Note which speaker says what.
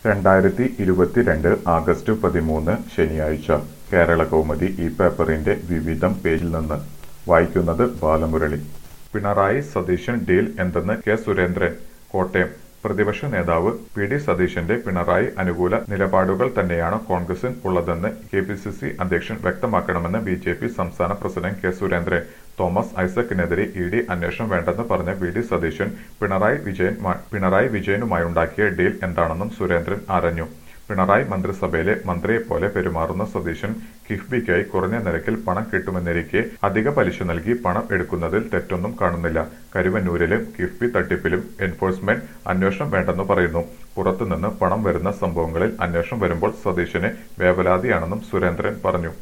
Speaker 1: രണ്ടായിരത്തി ഇരുപത്തിരണ്ട് ആഗസ്റ്റ് പതിമൂന്ന് ശനിയാഴ്ച കേരളകൗമുദി ഈ പേപ്പറിന്റെ വിവിധം പേജിൽ നിന്ന് വായിക്കുന്നത് ബാലമുരളി പിണറായി സതീശൻ ഡീൽ എന്തെന്ന് കെ സുരേന്ദ്രൻ കോട്ടയം പ്രതിപക്ഷ നേതാവ് പി ഡി സതീശന്റെ പിണറായി അനുകൂല നിലപാടുകൾ തന്നെയാണ് കോൺഗ്രസിന് ഉള്ളതെന്ന് കെ പി സി സി അധ്യക്ഷൻ വ്യക്തമാക്കണമെന്ന് ബി ജെ പി സംസ്ഥാന പ്രസിഡന്റ് കെ സുരേന്ദ്രൻ തോമസ് ഐസക്കിനെതിരെ ഇ ഡി അന്വേഷണം വേണ്ടെന്ന് പറഞ്ഞ വി ഡി സതീശൻ പിണറായി വിജയൻ പിണറായി വിജയനുമായുണ്ടാക്കിയ ഡീൽ എന്താണെന്നും സുരേന്ദ്രൻ ആരഞ്ഞു പിണറായി മന്ത്രിസഭയിലെ മന്ത്രിയെപ്പോലെ പെരുമാറുന്ന സതീശൻ കിഫ്ബിക്കായി കുറഞ്ഞ നിരക്കിൽ പണം കിട്ടുമെന്നിരിക്കെ അധിക പലിശ നൽകി പണം എടുക്കുന്നതിൽ തെറ്റൊന്നും കാണുന്നില്ല കരുവന്നൂരിലും കിഫ്ബി തട്ടിപ്പിലും എൻഫോഴ്സ്മെന്റ് അന്വേഷണം വേണ്ടെന്ന് പറയുന്നു പുറത്തുനിന്ന് പണം വരുന്ന സംഭവങ്ങളിൽ അന്വേഷണം വരുമ്പോൾ സതീശന് വേവലാതിയാണെന്നും സുരേന്ദ്രൻ പറഞ്ഞു